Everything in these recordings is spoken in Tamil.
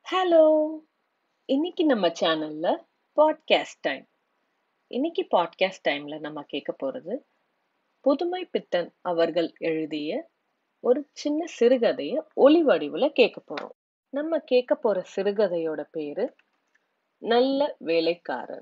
ஹலோ இன்னைக்கு நம்ம சேனல்ல பாட்காஸ்ட் டைம் இன்னைக்கு பாட்காஸ்ட் டைம்ல நம்ம கேட்க போறது புதுமை பித்தன் அவர்கள் எழுதிய ஒரு சின்ன சிறுகதைய ஒளி வடிவுல கேட்க போறோம் நம்ம கேட்க போற சிறுகதையோட பேரு நல்ல வேலைக்காரன்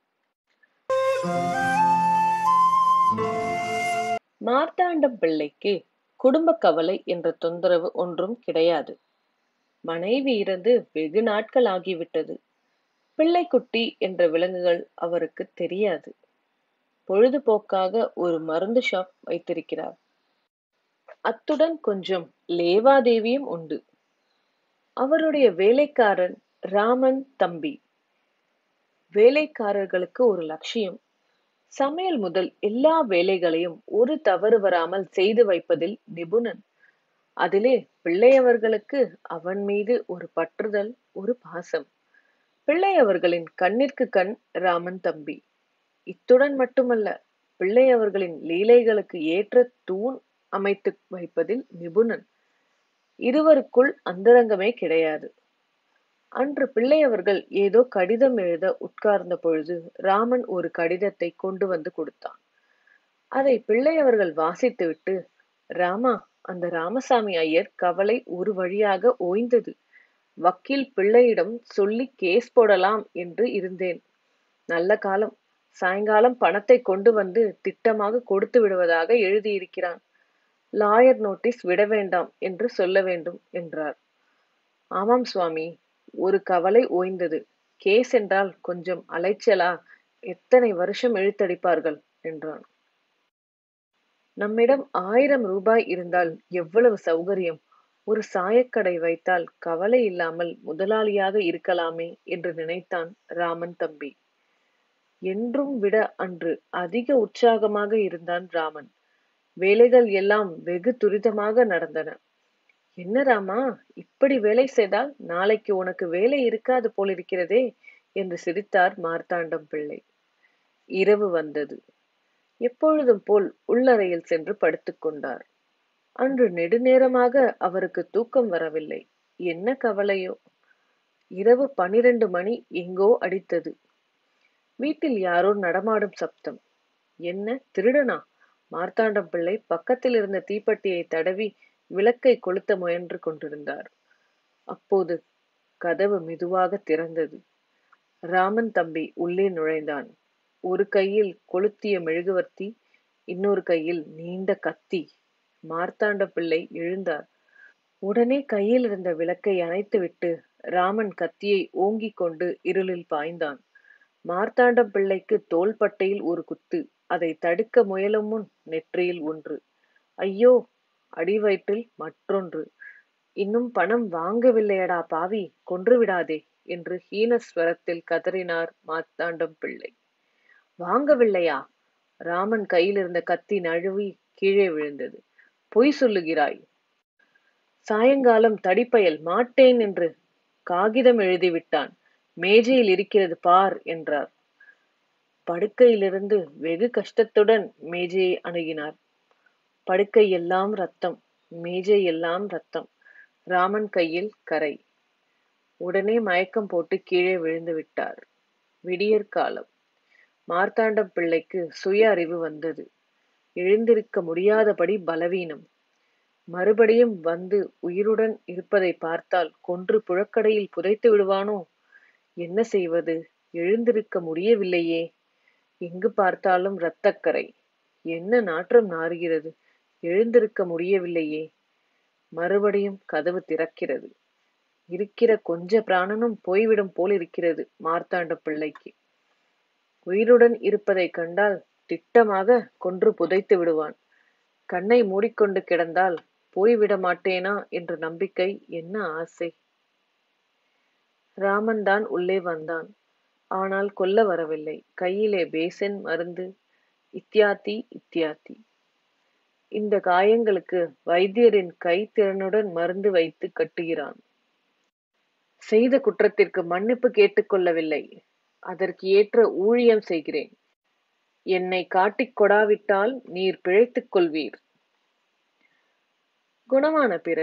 மார்த்தாண்டம் பிள்ளைக்கு குடும்ப கவலை என்ற தொந்தரவு ஒன்றும் கிடையாது மனைவி இறந்து வெகு நாட்கள் ஆகிவிட்டது பிள்ளைக்குட்டி என்ற விலங்குகள் அவருக்கு தெரியாது பொழுதுபோக்காக ஒரு மருந்து ஷாப் வைத்திருக்கிறார் அத்துடன் கொஞ்சம் லேவாதேவியும் உண்டு அவருடைய வேலைக்காரன் ராமன் தம்பி வேலைக்காரர்களுக்கு ஒரு லட்சியம் சமையல் முதல் எல்லா வேலைகளையும் ஒரு தவறு வராமல் செய்து வைப்பதில் நிபுணன் அதிலே பிள்ளையவர்களுக்கு அவன் மீது ஒரு பற்றுதல் ஒரு பாசம் பிள்ளையவர்களின் கண்ணிற்கு கண் ராமன் தம்பி இத்துடன் மட்டுமல்ல பிள்ளையவர்களின் லீலைகளுக்கு ஏற்ற தூண் அமைத்து வைப்பதில் நிபுணன் இருவருக்குள் அந்தரங்கமே கிடையாது அன்று பிள்ளையவர்கள் ஏதோ கடிதம் எழுத உட்கார்ந்த பொழுது ராமன் ஒரு கடிதத்தை கொண்டு வந்து கொடுத்தான் அதை பிள்ளையவர்கள் வாசித்துவிட்டு ராமா அந்த ராமசாமி ஐயர் கவலை ஒரு வழியாக ஓய்ந்தது வக்கீல் பிள்ளையிடம் சொல்லி கேஸ் போடலாம் என்று இருந்தேன் நல்ல காலம் சாயங்காலம் பணத்தை கொண்டு வந்து திட்டமாக கொடுத்து விடுவதாக எழுதியிருக்கிறான் லாயர் நோட்டீஸ் விட வேண்டாம் என்று சொல்ல வேண்டும் என்றார் ஆமாம் சுவாமி ஒரு கவலை ஓய்ந்தது கேஸ் என்றால் கொஞ்சம் அலைச்சலா எத்தனை வருஷம் இழுத்தடிப்பார்கள் என்றான் நம்மிடம் ஆயிரம் ரூபாய் இருந்தால் எவ்வளவு சௌகரியம் ஒரு சாயக்கடை வைத்தால் கவலை இல்லாமல் முதலாளியாக இருக்கலாமே என்று நினைத்தான் ராமன் தம்பி என்றும் விட அன்று அதிக உற்சாகமாக இருந்தான் ராமன் வேலைகள் எல்லாம் வெகு துரிதமாக நடந்தன என்ன ராமா இப்படி வேலை செய்தால் நாளைக்கு உனக்கு வேலை இருக்காது போலிருக்கிறதே என்று சிரித்தார் மார்த்தாண்டம் பிள்ளை இரவு வந்தது எப்பொழுதும் போல் உள்ளறையில் சென்று படுத்துக் கொண்டார் அன்று நெடுநேரமாக அவருக்கு தூக்கம் வரவில்லை என்ன கவலையோ இரவு பனிரெண்டு மணி எங்கோ அடித்தது வீட்டில் யாரோ நடமாடும் சப்தம் என்ன திருடனா மார்த்தாண்டம் பிள்ளை பக்கத்தில் இருந்த தீப்பெட்டியை தடவி விளக்கை கொளுத்த முயன்று கொண்டிருந்தார் அப்போது கதவு மெதுவாக திறந்தது ராமன் தம்பி உள்ளே நுழைந்தான் ஒரு கையில் கொளுத்திய மெழுகுவர்த்தி இன்னொரு கையில் நீண்ட கத்தி மார்த்தாண்ட பிள்ளை எழுந்தார் உடனே கையில் இருந்த விளக்கை அணைத்துவிட்டு ராமன் கத்தியை ஓங்கிக் கொண்டு இருளில் பாய்ந்தான் மார்த்தாண்டம் பிள்ளைக்கு தோள்பட்டையில் ஒரு குத்து அதை தடுக்க முயலும் முன் நெற்றியில் ஒன்று ஐயோ அடிவயிற்றில் மற்றொன்று இன்னும் பணம் வாங்கவில்லையடா பாவி கொன்று விடாதே என்று ஹீனஸ்வரத்தில் கதறினார் மாத்தாண்டம் பிள்ளை வாங்கவில்லையா ராமன் கையில் இருந்த கத்தி நழுவி கீழே விழுந்தது பொய் சொல்லுகிறாய் சாயங்காலம் தடிப்பயல் மாட்டேன் என்று காகிதம் எழுதிவிட்டான் மேஜையில் இருக்கிறது பார் என்றார் படுக்கையிலிருந்து வெகு கஷ்டத்துடன் மேஜையை அணுகினார் படுக்கை எல்லாம் ரத்தம் மேஜை எல்லாம் ரத்தம் ராமன் கையில் கரை உடனே மயக்கம் போட்டு கீழே விழுந்து விட்டார் விடியற்காலம் மார்த்தாண்டம் பிள்ளைக்கு சுய அறிவு வந்தது எழுந்திருக்க முடியாதபடி பலவீனம் மறுபடியும் வந்து உயிருடன் இருப்பதை பார்த்தால் கொன்று புழக்கடையில் புதைத்து விடுவானோ என்ன செய்வது எழுந்திருக்க முடியவில்லையே எங்கு பார்த்தாலும் இரத்தக்கரை என்ன நாற்றம் நாறுகிறது எழுந்திருக்க முடியவில்லையே மறுபடியும் கதவு திறக்கிறது இருக்கிற கொஞ்ச பிராணனும் போய்விடும் போல் இருக்கிறது மார்த்தாண்ட பிள்ளைக்கு உயிருடன் இருப்பதை கண்டால் திட்டமாக கொன்று புதைத்து விடுவான் கண்ணை மூடிக்கொண்டு கிடந்தால் போய்விட மாட்டேனா என்ற நம்பிக்கை என்ன ஆசை ராமன் தான் உள்ளே வந்தான் ஆனால் கொல்ல வரவில்லை கையிலே பேசன் மருந்து இத்தியாத்தி இத்தியாத்தி இந்த காயங்களுக்கு வைத்தியரின் கைத்திறனுடன் மருந்து வைத்து கட்டுகிறான் செய்த குற்றத்திற்கு மன்னிப்பு கேட்டுக்கொள்ளவில்லை அதற்கு ஏற்ற ஊழியம் செய்கிறேன் என்னை காட்டிக் கொடாவிட்டால் நீர் பிழைத்துக் கொள்வீர் குணமான பிறகு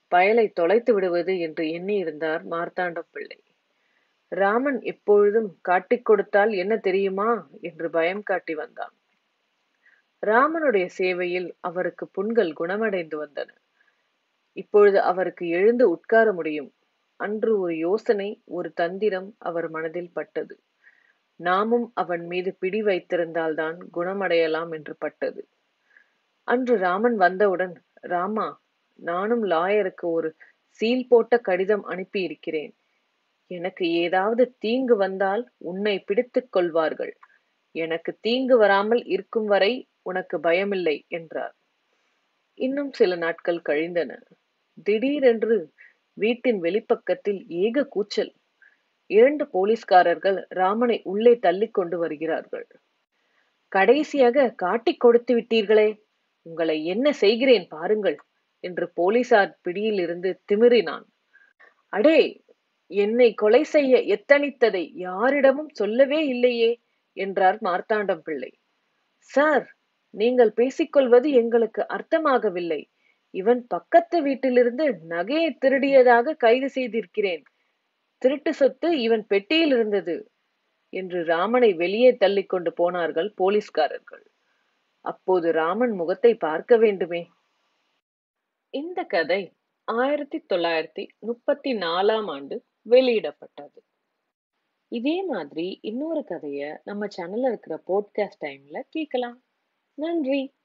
பயலை தொலைத்து விடுவது என்று எண்ணியிருந்தார் மார்த்தாண்டம் பிள்ளை ராமன் எப்பொழுதும் காட்டிக் கொடுத்தால் என்ன தெரியுமா என்று பயம் காட்டி வந்தான் ராமனுடைய சேவையில் அவருக்கு புண்கள் குணமடைந்து வந்தன இப்பொழுது அவருக்கு எழுந்து உட்கார முடியும் அன்று ஒரு யோசனை ஒரு தந்திரம் அவர் மனதில் பட்டது நாமும் அவன் மீது பிடி வைத்திருந்தால்தான் குணமடையலாம் என்று பட்டது அன்று ராமன் வந்தவுடன் ராமா நானும் லாயருக்கு ஒரு சீல் போட்ட கடிதம் அனுப்பி இருக்கிறேன் எனக்கு ஏதாவது தீங்கு வந்தால் உன்னை பிடித்துக் கொள்வார்கள் எனக்கு தீங்கு வராமல் இருக்கும் வரை உனக்கு பயமில்லை என்றார் இன்னும் சில நாட்கள் கழிந்தன திடீரென்று வீட்டின் வெளிப்பக்கத்தில் ஏக கூச்சல் இரண்டு போலீஸ்காரர்கள் ராமனை உள்ளே தள்ளிக் கொண்டு வருகிறார்கள் கடைசியாக காட்டிக் கொடுத்து விட்டீர்களே உங்களை என்ன செய்கிறேன் பாருங்கள் என்று போலீசார் பிடியில் இருந்து திமிறினான் அடே என்னை கொலை செய்ய எத்தனித்ததை யாரிடமும் சொல்லவே இல்லையே என்றார் மார்த்தாண்டம் பிள்ளை சார் நீங்கள் பேசிக்கொள்வது எங்களுக்கு அர்த்தமாகவில்லை இவன் பக்கத்து வீட்டிலிருந்து நகையை திருடியதாக கைது செய்திருக்கிறேன் திருட்டு சொத்து இவன் பெட்டியில் இருந்தது என்று ராமனை வெளியே தள்ளிக் கொண்டு போனார்கள் போலீஸ்காரர்கள் அப்போது ராமன் முகத்தை பார்க்க வேண்டுமே இந்த கதை ஆயிரத்தி தொள்ளாயிரத்தி முப்பத்தி நாலாம் ஆண்டு வெளியிடப்பட்டது இதே மாதிரி இன்னொரு கதைய நம்ம சேனல்ல இருக்கிற போட்காஸ்ட் டைம்ல கேட்கலாம் நன்றி